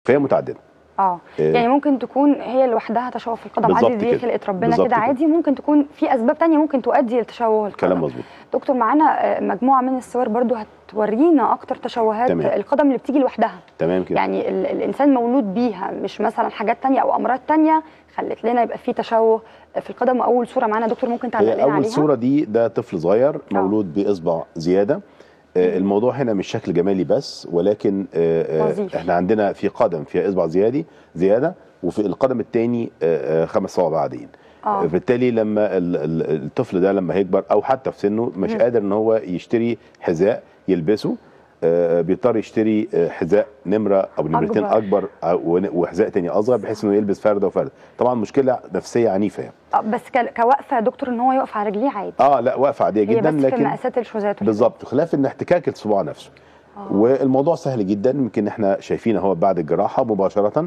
فهي متعدده اه إيه. يعني ممكن تكون هي لوحدها تشوه في القدم بالظبط عادي دي كده. خلقه ربنا بالظبط كده كده. عادي ممكن تكون في اسباب تانية ممكن تؤدي لتشوه القدم كلام مظبوط دكتور معانا آه، مجموعه من الصور برضو هتورينا اكتر تشوهات تمام. القدم اللي بتيجي لوحدها تمام كده يعني ال الانسان مولود بيها مش مثلا حاجات تانية او امراض تانية خلت لنا يبقى في تشوه في القدم واول صوره معانا دكتور ممكن تعلق هي لنا اول عليها صوره دي ده طفل صغير مولود باصبع زياده آه، الموضوع هنا مش شكل جمالي بس ولكن آه، آه، وظيفي. احنا عندنا في قدم فيها اصبع زيادي زياده وفي القدم الثاني خمس صوابع عاديين آه. بالتالي لما ال- ال- الطفل ده لما هيكبر او حتى في سنه مش قادر ان هو يشتري حذاء يلبسه آه، بيضطر يشتري آه، حذاء نمره او نمرتين أكبر. اكبر أو- ون- وحذاء تاني اصغر بحيث انه يلبس فرده وفرده طبعا مشكله نفسيه عنيفه يعني آه، بس ك- كوقفه يا دكتور ان هو يقف على رجليه عادي اه لا واقفه عاديه هي جدا بس في لكن مقاسات الشوزات وكده. بالظبط خلاف ان احتكاك الصباع نفسه آه. والموضوع سهل جدا يمكن احنا شايفين اهو بعد الجراحه مباشره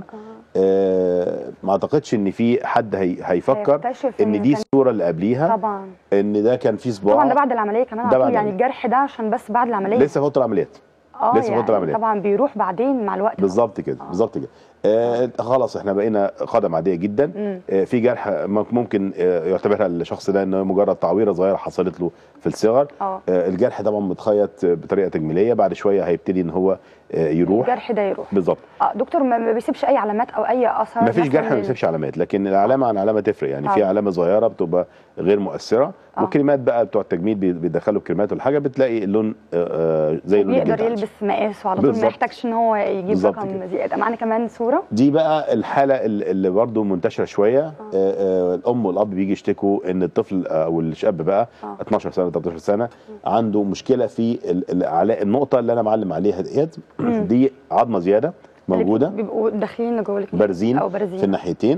آه ما اعتقدش ان في حد هي هيفكر هيكتشف ان دي كان- الصوره اللي قبليها طبعا ان ده كان في صباع طبعا ده بعد العمليه كمان ده على بعد طول يعني العملية. الجرح ده عشان بس بعد العمليه لسه فتره العمليات اه لسه يعني فترة عملية. طبعا بيروح بعدين مع الوقت بالظبط كده بالظبط كده آه خلاص احنا بقينا قدم عاديه جدا مم. آه في جرح مم- ممكن آه يعتبرها الشخص ده انه مجرد تعويره صغيره حصلت له في الصغر اه آه الجرح طبعا متخيط بطريقه تجميليه بعد شويه هيبتدي ان هو آه يروح الجرح ده يروح بالظبط اه دكتور ما ما بيسيبش اي علامات او اي اثار ما فيش مثلاً جرح ما لل- بيسيبش علامات لكن العلامه عن علامه تفرق يعني في طبعا. علامه صغيره بتبقى غير مؤثره آه. والكريمات بقى بتوع التجميل بي- بيدخلوا كريمات ولا حاجه بتلاقي اللون آه، آه، زي اللون الجلد بيقدر عادي. يلبس مقاسه على طول ما بالظبط. يحتاجش ان هو يجيب بالظبط رقم كده. زياده معانا كمان صوره دي بقى الحاله ال- اللي برضو منتشره شويه آه. آه الام والاب بيجي يشتكوا ان الطفل آه، او الشاب بقى آه. 12 سنه 13 سنه عنده مشكله في ال- ال- على النقطه اللي انا معلم عليها ديت دي عظمه زياده اللي موجوده بيبقوا داخلين جوه الكلى. بارزين او بارزين في الناحيتين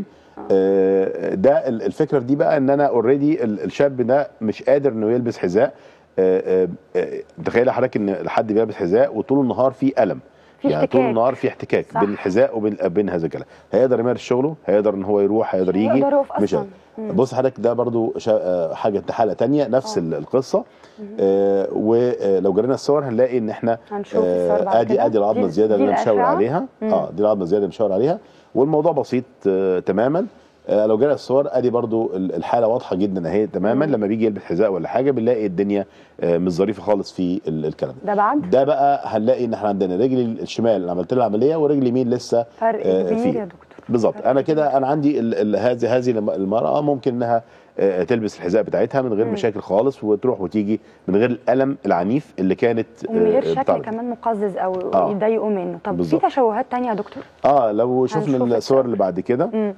آه، ده ال- الفكره في دي بقى ان انا اوريدي الشاب ده مش قادر انه يلبس حذاء آه، آه، آه، تخيل حضرتك ان حد بيلبس حذاء وطول النهار في الم في يعني طول احتكاك. النهار في احتكاك صح. بين الحذاء وبين بين هذا الكلام هيقدر يمارس شغله هيقدر ان هو يروح هيقدر مش يجي هيقدر يقف مش أصلاً. هيقدر. مم. بص حضرتك ده برضو شا- آه، حاجه حاله تانية نفس آه. ال- القصه آه، ولو جرينا الصور هنلاقي ان احنا هنشوف الصور بعد ادي كده. ادي العظمه دي- الزياده دي اللي انا مشاور الأشعة. عليها مم. اه دي العظمه الزياده اللي مشاور عليها والموضوع بسيط آه تماما آه لو جينا الصور ادي برضو ال- الحاله واضحه جدا اهي تماما مم. لما بيجي يلبس حذاء ولا حاجه بنلاقي الدنيا آه مش ظريفه خالص في ال- الكلام ده ده بعد ده بقى هنلاقي ان احنا عندنا رجل الشمال اللي عملت لها العمليه ورجل اليمين لسه فرق آه، كبير فيه. يا دكتور بالظبط فرق انا كبير. كده انا عندي ال- ال- هذه هذه الم- المراه ممكن انها آه، تلبس الحذاء بتاعتها من غير مم. مشاكل خالص وتروح وتيجي من غير الالم العنيف اللي كانت ومن غير آه، شكل بتعرض. كمان مقزز او آه. يضايقوا منه طب بالظبط. في تشوهات تانية يا دكتور اه لو شفنا هنشوف الصور الصور. اللي بعد كده امم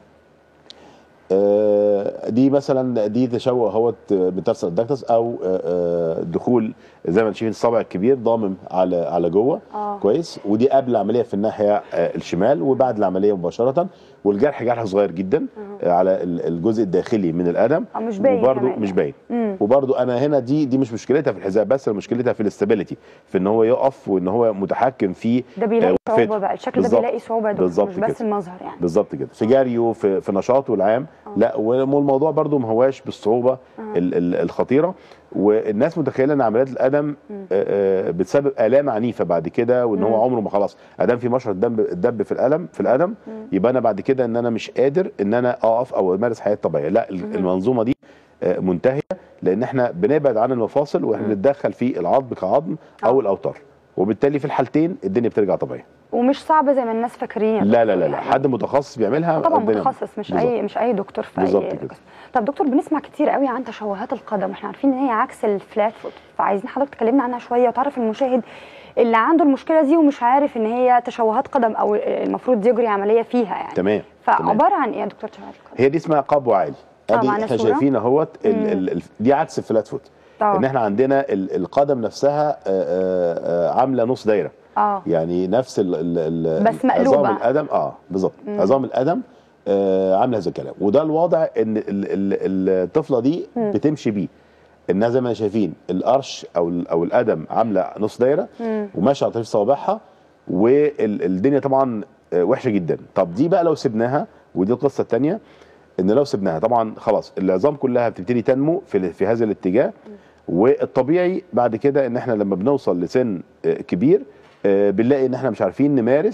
آه، دي مثلا دي تشوه اهوت بترسل الدكتس او آه، آه، دخول زي ما انتم شايفين الصابع الكبير ضامم على على جوه اه كويس ودي قبل العمليه في الناحيه آه، الشمال وبعد العمليه مباشره والجرح جرح صغير جدا آه، على ال- الجزء الداخلي من القدم اه مش باين وبرده كمان مش باين امم وبرده انا هنا دي دي مش مشكلتها في الحذاء بس مشكلتها في الاستابيليتي في ان هو يقف وان هو متحكم في ده بيلاقي آه، صعوبه وقفته. بقى الشكل ده بالظبط. بيلاقي صعوبه يا دكتور بالظبط مش بس كده. المظهر يعني بالظبط كده في جريه في, في نشاطه العام لا والموضوع برده ما هواش بالصعوبه ال- ال- الخطيره والناس متخيله ان عمليات القدم آه، آه، بتسبب الام عنيفه بعد كده وان هو مم. عمره ما خلاص ادام في مشرط دم دب في الالم في القدم يبقى انا بعد كده ان انا مش قادر ان انا اقف او امارس حياتي الطبيعيه لا ال- المنظومه دي آه، منتهيه لان احنا بنبعد عن المفاصل واحنا بنتدخل في العظم كعظم او آه. الاوتار وبالتالي في الحالتين الدنيا بترجع طبيعيه ومش صعب زي ما الناس فاكرين يا لا دكتور لا لا, لا. يعني. حد متخصص بيعملها طبعا الدنيا- متخصص مش بالظبط. اي مش اي دكتور في بالظبط اي كده. قسم. طب دكتور بنسمع كتير قوي عن تشوهات القدم واحنا عارفين ان هي عكس الفلات فوت فعايزين حضرتك تكلمنا عنها شويه وتعرف المشاهد اللي عنده المشكله دي ومش عارف ان هي تشوهات قدم او المفروض يجري عمليه فيها يعني تمام تمام. فعباره عن ايه يا دكتور تشوهات القدم هي دي اسمها قبو عالي آه، ادي معانا احنا صورة. شايفين اهوت ال- مم. ال- ال- دي عكس الفلات فوت آه. ان احنا عندنا ال- القدم نفسها آه، آه، آه، عامله نص دايره اه يعني نفس ال ال ال بس مقلوبة. عظام القدم اه بالظبط عظام القدم آه عامله هذا الكلام وده الوضع ان ال- ال- الطفله دي بتمشي بيه انها زي ما شايفين القرش او ال- او القدم عامله نص دايره مم. وماشيه على طريق صوابعها والدنيا طبعا آه، وحشه جدا طب دي بقى لو سبناها ودي القصه الثانيه ان لو سبناها طبعا خلاص العظام كلها بتبتدي تنمو في في هذا الاتجاه والطبيعي بعد كده ان احنا لما بنوصل لسن آه، كبير آه، بنلاقي ان احنا مش عارفين نمارس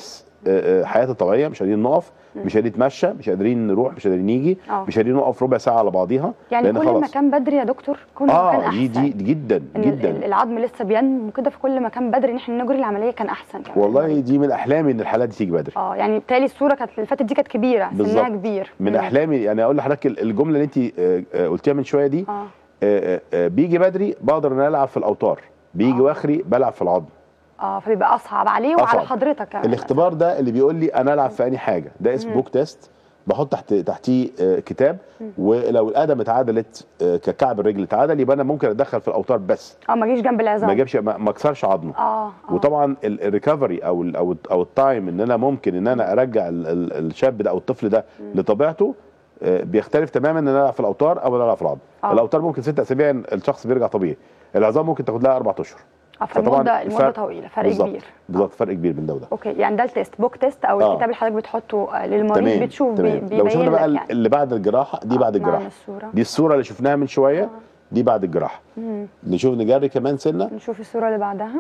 آه، آه، حياتي الطبيعيه مش قادرين نقف مش قادرين نتمشى مش قادرين نروح مش قادرين نيجي آه. مش قادرين نقف ربع ساعه على بعضيها يعني لان كل ما خلاص كان بدري يا دكتور كل ما كان اه احسن دي دي دي جدا ان ال- جدا ال- العظم لسه بينمو كده في كل ما كان بدري ان احنا نجري العمليه كان احسن كمان والله دي من احلامي ان الحالات دي تيجي بدري اه يعني بالتالي الصوره كانت اللي فاتت دي كانت كبيره سنها بالظبط. كبير من مم. احلامي يعني اقول لحضرتك ال- الجمله اللي انت آه، آه، قلتيها من شويه دي اه آه، آه، آه، بيجي بدري بقدر ان أنا العب في الاوتار بيجي آه. واخري بلعب في العظم اه فبيبقى اصعب عليه وعلى أصعب. حضرتك كمان الاختبار ده اللي بيقول لي انا العب في انهي حاجه ده اسمه بوك تيست بحط تحت تحتيه آه، كتاب ولو القدم اتعدلت آه، ككعب الرجل اتعدل يبقى انا ممكن اتدخل في الاوتار بس اه ما جيش جنب العظام ما جابش ما ما اكسرش عظمه اه اه وطبعا الريكفري او ال او ال او التايم ان انا ممكن ان انا ارجع ال- ال- الشاب ده او الطفل ده لطبيعته آه، بيختلف تماما ان انا العب في الاوتار او ان انا العب في العظم آه. الاوتار ممكن ست اسابيع الشخص بيرجع طبيعي العظام ممكن تاخد لها اربع اشهر اه فالمده المده الفرق- طويله فرق بالظبط كبير بالظبط فرق كبير من ده وده اوكي يعني ده التيست بوك تيست او آه. الكتاب اللي حضرتك بتحطه آه، للمريض تمام بتشوف بي- تمام لو شفنا بيبين بقى لك يعني اللي بعد الجراحه دي بعد آه، نعم الجراحه الصوره دي الصوره اللي شفناها من شويه دي بعد الجراحه مم. نشوف نجري كمان سنه نشوف الصوره اللي بعدها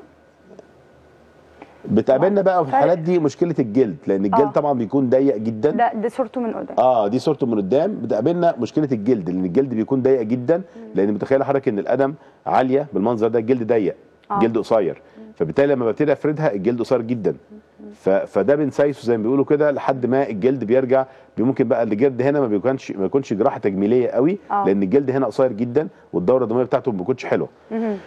بتقابلنا بقى في فرق. الحالات دي مشكله الجلد لان الجلد آه. طبعا بيكون ضيق جدا ده دي صورته من قدام اه دي صورته من قدام بتقابلنا مشكله الجلد لان الجلد بيكون ضيق جدا لان متخيل حضرتك ان القدم عاليه بالمنظر ده الجلد ضيق آه. جلد قصير فبالتالي لما ببتدي افردها الجلد قصير جدا ف... فده بنسايسه زي ما بيقولوا كده لحد ما الجلد بيرجع ممكن بقى الجلد هنا ما بيكونش ما يكونش جراحه تجميليه قوي آه. لان الجلد هنا قصير جدا والدوره الدمويه بتاعته ما بتكونش حلوه مهم.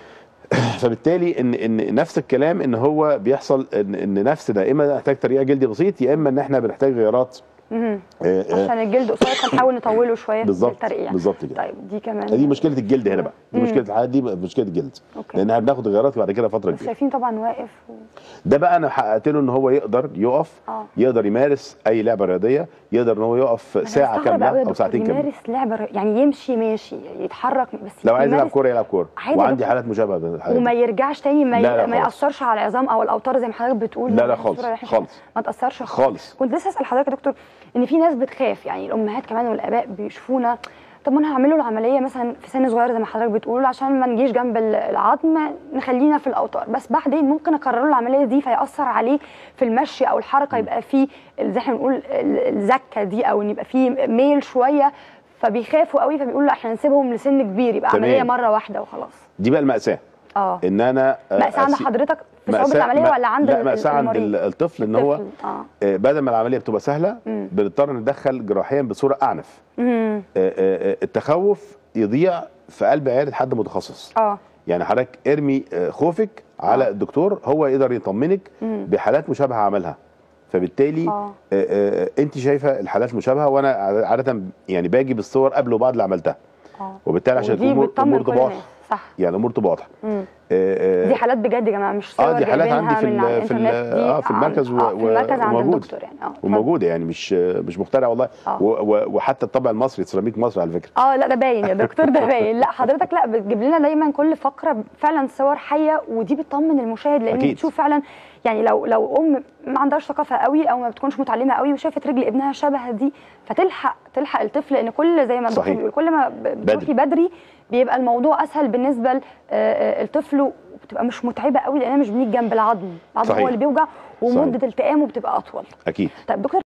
فبالتالي ان ان نفس الكلام ان هو بيحصل ان, إن نفس ده اما نحتاج ترقيع جلدي بسيط يا اما ان احنا بنحتاج غيارات مهم. آه، آه، عشان الجلد قصير فنحاول نطوله شويه بالظبط بالترقيع بالظبط كده طيب دي كمان دي مشكله الجلد هنا بقى دي مم. مشكله الحالات دي مشكله الجلد اوكي لان احنا بناخد غيارات بعد كده فتره بس كبيره شايفين طبعا واقف و... ده بقى انا حققت له ان هو يقدر يقف اه يقدر يمارس اي لعبه رياضيه يقدر ان هو يقف أنا ساعه بستغرب أوي يا كامله او دكتور، ساعتين كامله يمارس لعبه ر- يعني يمشي ماشي يتحرك بس لو عايز يلعب يمارس كوره يلعب كوره عادي يا وعندي دكتور. حالات مشابهه بالحالات وما دي. يرجعش تاني ما, لا، لا ي... ما خالص. ياثرش على العظام او الاوتار زي ما حضرتك بتقول لا لا الصورة خالص اللي إحنا خالص ما تاثرش خالص كنت لسه اسال حضرتك يا دكتور ان في ناس بتخاف يعني الامهات كمان والاباء بيشوفونا طب ما انا هعمل له العمليه مثلا في سن صغير زي ما حضرتك بتقول عشان ما نجيش جنب ال- العظم نخلينا في الاوتار بس بعدين ممكن اكرر له العمليه دي فياثر عليه في المشي او الحركه يبقى فيه ال- زي احنا بنقول ال- الزكه دي او ان يبقى فيه ميل شويه فبيخافوا قوي فبيقولوا لا احنا نسيبهم لسن كبير يبقى تمام. عمليه مره واحده وخلاص دي بقى الماساه اه ان انا آه، مأساة عند أسي- حضرتك في صعوبة مأساة- العملية ما- ولا عند لا ال- مأساة عند المريض؟ ال- الطفل ان هو الطفل، اه آه، بدل ما العمليه بتبقى سهله مم. بنضطر ندخل جراحيا بصوره اعنف مم. آه، آه، آه، التخوف يضيع في قلب عياده حد متخصص اه يعني حضرتك ارمي آه، خوفك على آه. الدكتور هو يقدر يطمنك مم. بحالات مشابهه عملها فبالتالي اه آه، آه، انت شايفه الحالات مشابهه وانا عاده يعني باجي بالصور قبل وبعد اللي عملتها اه وبالتالي عشان ودي الامور بتطمن الامور كل تبقى الناس واضحه صح يعني الامور تبقى واضحه مم. آه، آه، دي حالات بجد يا جماعه مش صور اه دي حالات جايبينها عندي في من على ال- في ال- الانترنت دي اه في المركز عن- و- آه في المركز عند وموجود. الدكتور يعني اه اتفضل. وموجوده يعني مش مش مخترع والله آه. و- و- وحتى الطبع المصري سيراميك مصر على فكره اه لا ده باين يا دكتور ده باين لا حضرتك لا بتجيب لنا دايما كل فقره فعلا صور حيه ودي بتطمن المشاهد لان أكيد. بتشوف فعلا يعني لو لو ام ما عندهاش ثقافه قوي او ما بتكونش متعلمه قوي وشافت رجل ابنها شبه دي فتلحق تلحق الطفل لان كل زي ما الدكتور صحيح. بيقول كل ما ب- بتروحي بدري بيبقى الموضوع اسهل بالنسبه للطفل وبتبقى مش متعبه قوي لانها مش بنيجي جنب العظم العظم صحيح. هو اللي بيوجع ومده صحيح. التئامه بتبقى اطول اكيد طيب دكتور